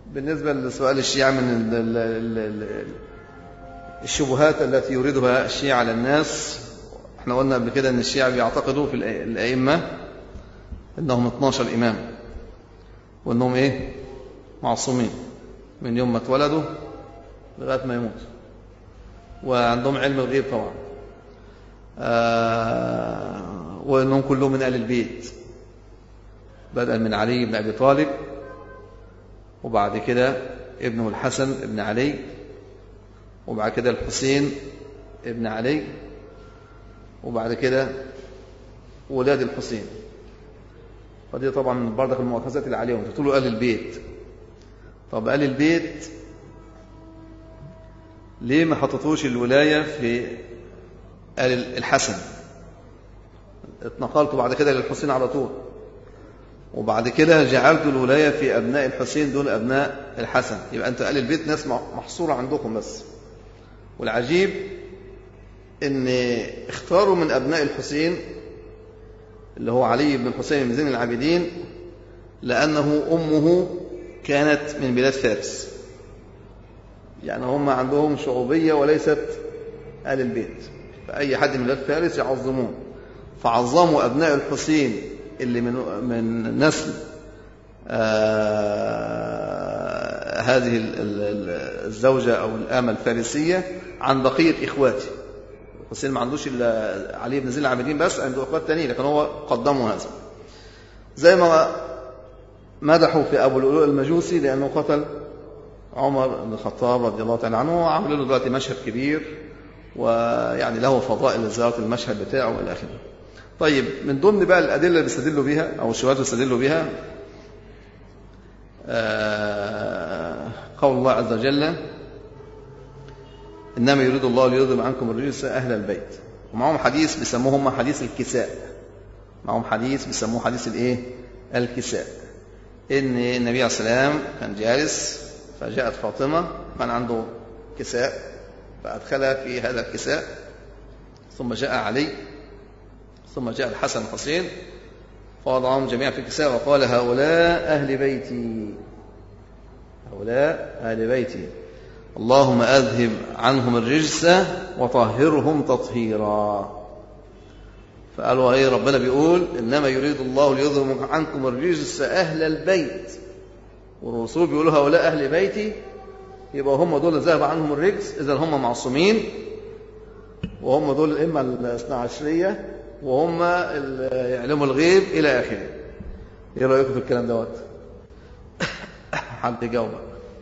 بالنسبة لسؤال الشيعة من ال- ال- ال- ال- الشبهات التي يريدها الشيعة على الناس احنا قلنا قبل كده ان الشيعة بيعتقدوا في الأ- الأئمة انهم 12 إمام وانهم ايه معصومين من يوم ما اتولدوا لغاية ما يموت وعندهم علم الغيب طبعا آه وانهم كلهم من آل البيت بدءا من علي بن أبي طالب وبعد كده ابنه الحسن ابن علي وبعد كده الحسين ابن علي وبعد كده ولاد الحسين فدي طبعا من بردك المؤاخذات اللي عليهم تقولوا آل البيت طب آل البيت ليه ما حطيتوش الولاية في آل الحسن اتنقلت بعد كده للحسين على طول وبعد كده جعلت الولاية في أبناء الحسين دول أبناء الحسن يبقى أنت آل البيت ناس محصورة عندكم بس والعجيب ان اختاروا من أبناء الحسين اللي هو علي بن الحسين بن زين العابدين لأنه أمه كانت من بلاد فارس يعني هم عندهم شعوبية وليست آل البيت فأي حد من بلاد فارس يعظمون فعظموا أبناء الحسين اللي من من نسل آه هذه ال- ال- الزوجة أو الآمة الفارسية عن بقية إخواته الحسين ما عندوش إلا علي بن زين العابدين بس عنده إخوات تانيين لكن هو قدموا هذا زي ما مدحوا في أبو اللؤلؤ المجوسي لأنه قتل عمر بن الخطاب رضي الله تعالى عنه وعملوا له دلوقتي مشهد كبير ويعني له فضائل لزيارة المشهد بتاعه والى اخره. طيب من ضمن بقى الأدلة اللي بيستدلوا بها أو الشبهات اللي بيستدلوا بها آه، قول الله عز وجل إنما يريد الله ليذهب عنكم الرجس أهل البيت ومعهم حديث بيسموه هم حديث الكساء معهم حديث بيسموه حديث الإيه؟ الكساء إن النبي عليه السلام كان جالس فجاءت فاطمة كان عنده كساء فأدخلها في هذا الكساء ثم جاء علي ثم جاء الحسن والحسين فوضعهم جميعا في الكساء وقال هؤلاء أهل بيتي هؤلاء أهل بيتي اللهم أذهب عنهم الرجس وطهرهم تطهيرا فقالوا ايه ربنا بيقول إنما يريد الله ليذهب عنكم الرجس أهل البيت والرسول بيقولوا هؤلاء أهل بيتي يبقى هم دول اللي ذهب عنهم الرجس إذا هم معصومين وهم دول الأئمة الاثنا عشرية وهم اللي يعلموا الغيب إلى آخره إيه رأيكم في الكلام دوت حد يجاوب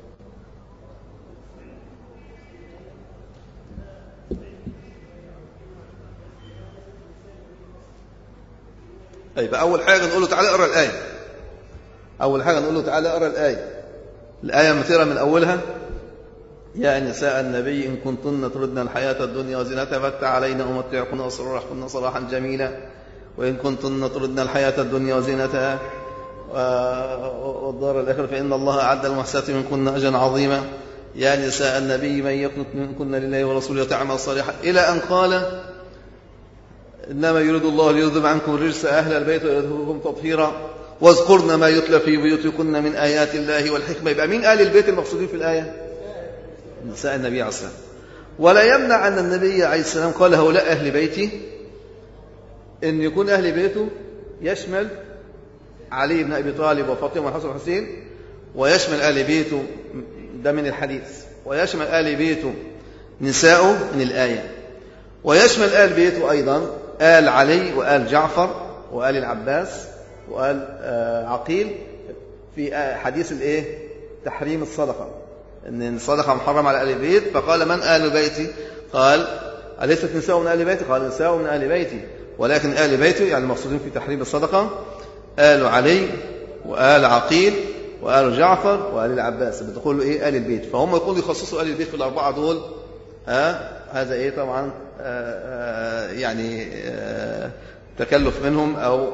طيب أول حاجة نقول له تعالى اقرأ الآية أول حاجة نقول له تعالى اقرأ الآية الآية مثيرة من أولها يا نساء النبي إن كنتن تردن الحياة الدنيا وزينتها فتعالين أمتعكن وأسرحكن صراحا جميلا وإن كنتن تردن الحياة الدنيا وزينتها والدار الآخرة فإن الله أعد المحسنات منكن أجرا عظيما يا نساء النبي من يقنط منكن لله ورسوله وتعمل صالحا إلى أن قال إنما يريد الله ليذهب عنكم الرجس أهل البيت ويذهبكم تطهيرا واذكرن ما يتلى في بيوتكن من آيات الله والحكمة يبقى مين آل البيت المقصودين في الآية نساء النبي عليه السلام ولا يمنع أن النبي عليه السلام قال هؤلاء أهل بيتي أن يكون أهل بيته يشمل علي بن أبي طالب وفاطمة والحسن والحسين ويشمل آل بيته ده من الحديث ويشمل آل بيته نساءه من الآية ويشمل آل بيته أيضا آل علي وآل جعفر وآل العباس وآل عقيل في حديث الإيه؟ تحريم الصدقة ان الصدقه محرمه على ال البيت فقال من ال بيتي قال اليست نساء من ال بيتي قال نساء من ال بيتي ولكن ال بيتي يعني المقصودين في تحريم الصدقه ال علي وال عقيل وال جعفر وال العباس بتقول ايه ال البيت فهم يقولوا يخصصوا ال البيت في الاربعه دول ها هذا ايه طبعا آآ آآ يعني آآ تكلف منهم او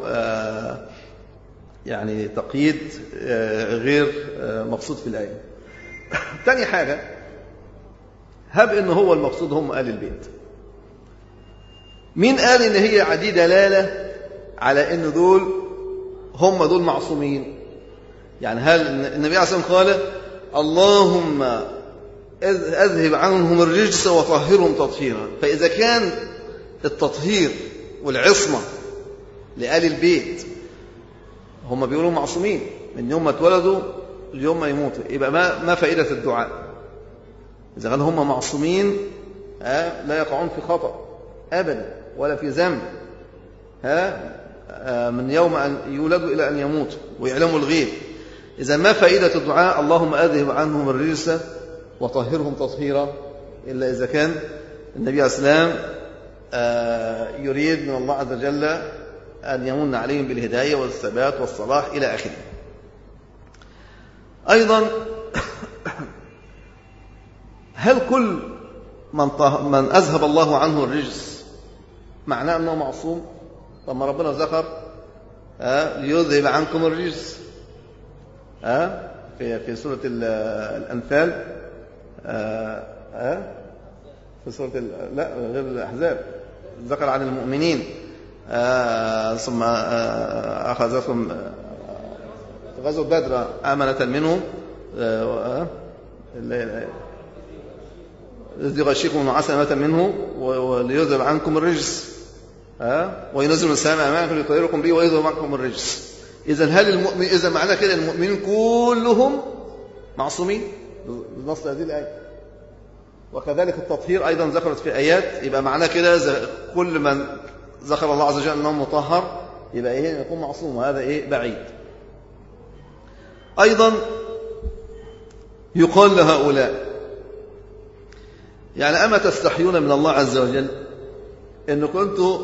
يعني تقييد غير مقصود في الايه تاني حاجة هب ان هو المقصود هم آل البيت مين قال ان هي دي دلالة على ان دول هم دول معصومين يعني هل النبي عليه الصلاة والسلام قال اللهم أذهب عنهم الرجس وطهرهم تطهيرا فإذا كان التطهير والعصمة لآل البيت هم بيقولوا معصومين من يوم ما اتولدوا اليوم ما يموتوا يبقى ما ما فائدة الدعاء إذا كانوا هم معصومين لا يقعون في خطأ أبدا ولا في ذنب ها من يوم أن يولدوا إلى أن يموتوا ويعلموا الغيب إذا ما فائدة الدعاء اللهم أذهب عنهم الرجس وطهرهم تطهيرا إلا إذا كان النبي عليه السلام يريد من الله عز وجل أن يمن عليهم بالهداية والثبات والصلاح إلى آخره أيضا هل كل من, من أذهب الله عنه الرجس معناه أنه معصوم طب ما ربنا ذكر ليذهب عنكم الرجس في في سورة الأنفال في سورة لا غير الأحزاب ذكر عن المؤمنين ثم أخذتهم غزوة بدر آمنة منهم إذ يغشيكم عسنة منه وليذهب عنكم الرجس وينزل من السماء أمامكم ليطيركم به ويذهب عنكم الرجس إذا هل المؤمن إذا معنى كده المؤمنين كلهم معصومين بنص هذه الآية وكذلك التطهير أيضا ذكرت في آيات يبقى معناه كده كل من ذكر الله عز وجل أنه مطهر يبقى إيه يكون معصوم وهذا إيه بعيد أيضا يقال لهؤلاء يعني أما تستحيون من الله عز وجل إن كنتوا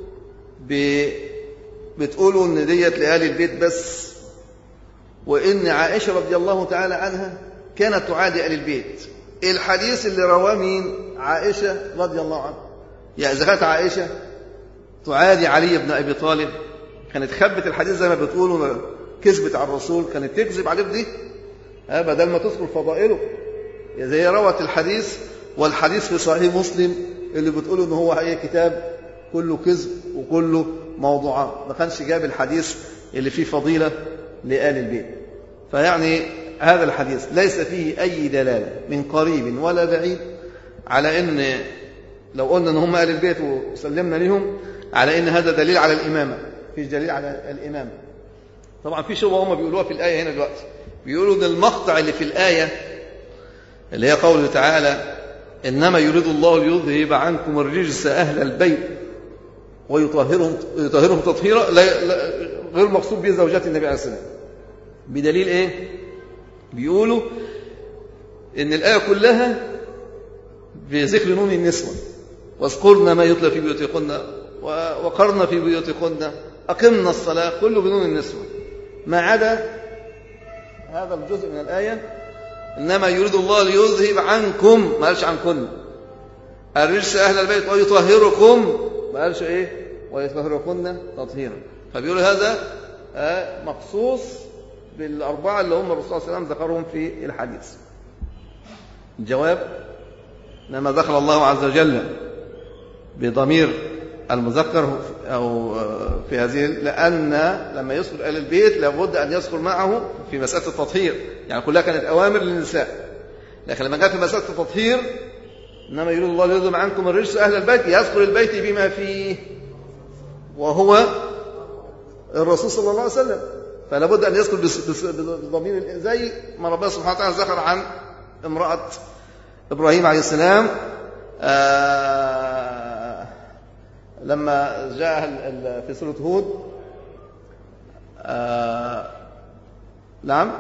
بتقولوا إن ديت لآل البيت بس وإن عائشة رضي الله تعالى عنها كانت تعادي آل البيت الحديث اللي رواه مين عائشة رضي الله عنها يعني إذا كانت عائشة تعادي علي بن أبي طالب كانت خبت الحديث زي ما بتقولوا كذبت على الرسول كانت تكذب عليه بدي بدل ما تذكر فضائله زي روت الحديث والحديث في صحيح مسلم اللي بتقولوا ان هو اي كتاب كله كذب وكله موضوعات ما كانش جاب الحديث اللي فيه فضيله لآل البيت فيعني هذا الحديث ليس فيه أي دلالة من قريب ولا بعيد على أن لو قلنا أن هم أهل البيت وسلمنا لهم على أن هذا دليل على الإمامة فيش دليل على الإمامة طبعا في شبهة هم بيقولوها في الآية هنا دلوقتي بيقولوا أن المقطع اللي في الآية اللي هي قوله تعالى إنما يريد الله ليذهب عنكم الرجس أهل البيت ويطهرهم يطهرهم تطهيرا لا لا غير مقصود به زوجات النبي عليه الصلاة والسلام بدليل إيه؟ بيقولوا إن الآية كلها بذكر نون النسوة واذكرن ما يتلى في بيوتكن وقرن في بيوتكن أقمنا الصلاة كله بنون النسوة ما عدا هذا الجزء من الآية إنما يريد الله ليذهب عنكم ما قالش عنكن الرجس أهل البيت ويطهركم ما قالش إيه ويطهركن تطهيرا فبيقولوا هذا مخصوص بالأربعة اللي هم الرسول صلى الله عليه وسلم ذكرهم في الحديث الجواب إنما ذكر الله عز وجل بضمير المذكر أو في هذه لأن لما يذكر أهل البيت لابد أن يذكر معه في مسألة التطهير يعني كلها كانت أوامر للنساء لكن لما جاء في مسألة التطهير إنما يريد الله ليذهب عنكم الرجس أهل البيت يذكر البيت بما فيه وهو الرسول صلى الله عليه وسلم فلا بد أن يذكر بضمير زي ما ربنا سبحانه وتعالى ذكر عن امرأة إبراهيم عليه السلام آه لما جاء في سورة هود آه نعم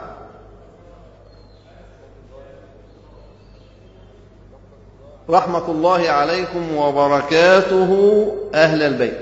رحمة الله عليكم وبركاته أهل البيت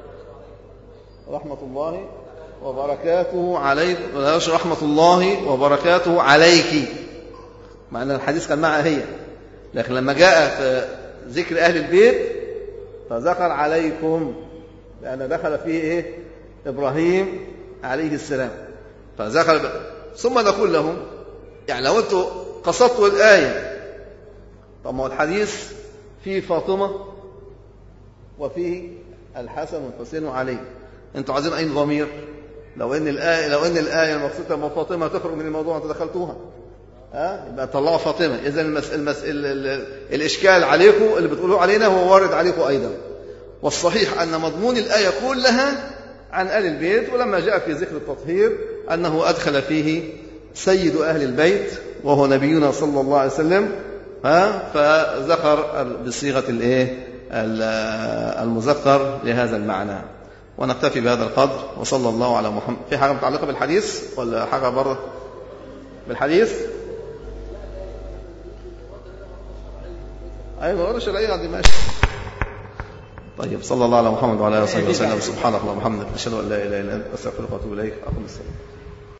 رحمة الله وبركاته عليكم رحمة الله وبركاته عليك مع أن الحديث كان معها هي لكن لما جاء في ذكر أهل البيت فذكر عليكم لأن دخل فيه إيه؟ إبراهيم عليه السلام فذكر ثم نقول لهم يعني لو أنتم قصدتوا الآية طب ما هو الحديث فيه فاطمة وفيه الحسن والحسين وعلي أنتوا عايزين أي ضمير لو ان الايه لو ان الايه المقصوده من فاطمه تخرج من الموضوع انت دخلتوها ها يبقى طلعوا فاطمة إذا المس... المس... ال... ال... الإشكال عليكم اللي بتقولوه علينا هو وارد عليكم أيضا والصحيح أن مضمون الآية كلها عن آل البيت ولما جاء في ذكر التطهير أنه أدخل فيه سيد أهل البيت وهو نبينا صلى الله عليه وسلم ها فذكر بصيغة الإيه المذكر لهذا المعنى ونكتفي بهذا القدر وصلى الله على محمد في حاجة متعلقة بالحديث ولا حاجة بره بالحديث أيوة غير شرعية دي ماشي طيب صلى الله على محمد وعلى اله وصحبه وسلم سبحانك اللهم وبحمدك اشهد ان لا اله الا انت استغفرك واتوب اليك اقم الصلاه